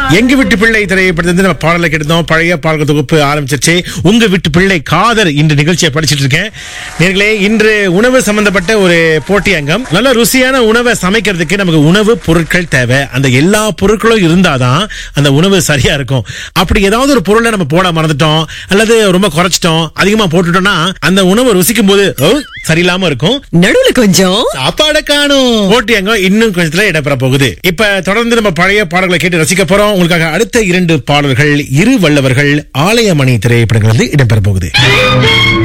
எங்க வீட்டு பிள்ளை திரைப்படத்திலிருந்து நம்ம பாடலை கேட்டோம் பழைய பாடல் தொகுப்பு ஆரம்பிச்சிருச்சு உங்க வீட்டு பிள்ளை காதர் இன்று நிகழ்ச்சியை படிச்சிட்டு இருக்கேன் நேர்களே இன்று உணவு சம்பந்தப்பட்ட ஒரு போட்டி அங்கம் நல்ல ருசியான உணவை சமைக்கிறதுக்கு நமக்கு உணவு பொருட்கள் தேவை அந்த எல்லா பொருட்களும் இருந்தாதான் அந்த உணவு சரியா இருக்கும் அப்படி ஏதாவது ஒரு பொருளை நம்ம போட மறந்துட்டோம் அல்லது ரொம்ப குறைச்சிட்டோம் அதிகமா போட்டுட்டோம்னா அந்த உணவை ருசிக்கும் போது "ஓ, சரியில்லாம இருக்கும் நடுவுல கொஞ்சம் சாப்பாட காணும் போட்டி அங்கம் இன்னும் கொஞ்சத்துல இடம்பெற போகுது இப்ப தொடர்ந்து நம்ம பழைய பாடல்களை கேட்டு ரசிக்க போறோம் உங்களுக்காக அடுத்த இரண்டு பாடல்கள் இரு வல்லவர்கள் ஆலயமணி திரைப்படங்கள் வந்து இடம்பெற போகுது